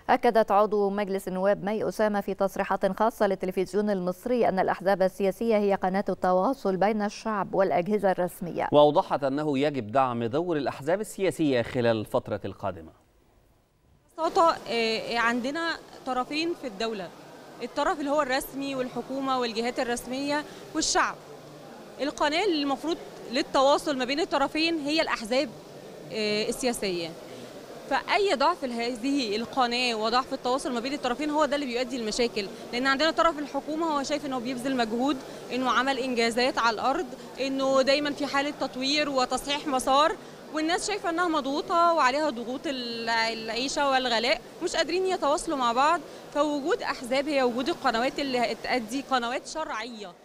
أكدت عضو مجلس النواب مي أسامة في تصريحات خاصة للتلفزيون المصري أن الأحزاب السياسية هي قناة التواصل بين الشعب والأجهزة الرسمية وأوضحت أنه يجب دعم دور الأحزاب السياسية خلال الفترة القادمة ببساطة عندنا طرفين في الدولة الطرف اللي هو الرسمي والحكومة والجهات الرسمية والشعب القناة اللي المفروض للتواصل ما بين الطرفين هي الأحزاب السياسية فأي ضعف هذه القناة وضعف التواصل ما بين الطرفين هو ده اللي بيؤدي المشاكل لأن عندنا طرف الحكومة هو شايف أنه بيبذل مجهود أنه عمل إنجازات على الأرض أنه دايما في حالة تطوير وتصحيح مسار والناس شايفه انها مضغوطه وعليها ضغوط العيشه والغلاء مش قادرين يتواصلوا مع بعض فوجود احزاب هي وجود القنوات اللي تؤدي قنوات شرعيه